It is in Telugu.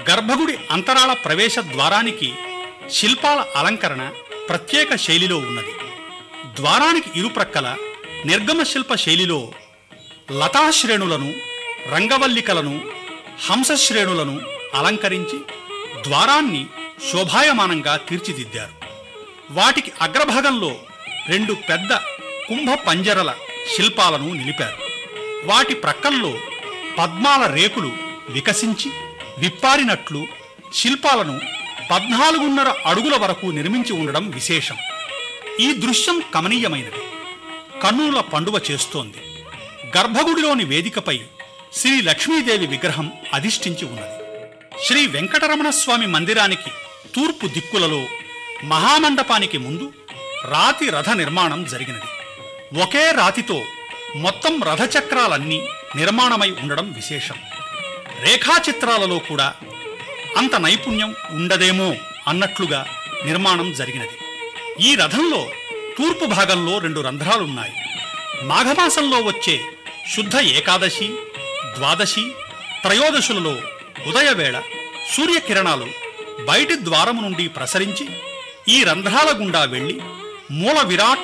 గర్భగుడి అంతరాళ ప్రవేశ ద్వారానికి శిల్పాల అలంకరణ ప్రత్యేక శైలిలో ఉన్నది ద్వారానికి ఇరుప్రక్కల నిర్గమ శిల్ప శైలిలో లతాశ్రేణులను రంగవల్లికలను హంసశ్రేణులను అలంకరించి ద్వారాన్ని శోభాయమానంగా తీర్చిదిద్దారు వాటికి అగ్రభాగంలో రెండు పెద్ద కుంభ పంజరల శిల్పాలను నిలిపారు వాటి ప్రక్కల్లో పద్మాల రేకులు వికసించి విప్పారినట్లు శిల్పాలను పద్నాలుగున్నర అడుగుల వరకు నిర్మించి ఉండడం విశేషం ఈ దృశ్యం కమనీయమైనది కన్నుల పండువ చేస్తోంది గర్భగుడిలోని వేదికపై శ్రీ లక్ష్మీదేవి విగ్రహం అధిష్ఠించి ఉన్నది శ్రీ వెంకటరమణ స్వామి మందిరానికి తూర్పు దిక్కులలో మహామండపానికి ముందు రాతి రథ నిర్మాణం జరిగినది ఒకే రాతితో మొత్తం రథచక్రాలన్నీ నిర్మాణమై ఉండడం విశేషం రేఖాచిత్రాలలో కూడా అంత నైపుణ్యం ఉండదేమో అన్నట్లుగా నిర్మాణం జరిగినది ఈ రథంలో తూర్పు భాగంలో రెండు రంధ్రాలున్నాయి మాఘమాసంలో వచ్చే శుద్ధ ఏకాదశి ద్వాదశి త్రయోదశులలో ఉదయవేళ సూర్యకిరణాలు బయటి ద్వారము నుండి ప్రసరించి ఈ రంధ్రాల గుండా వెళ్లి మూల విరాట్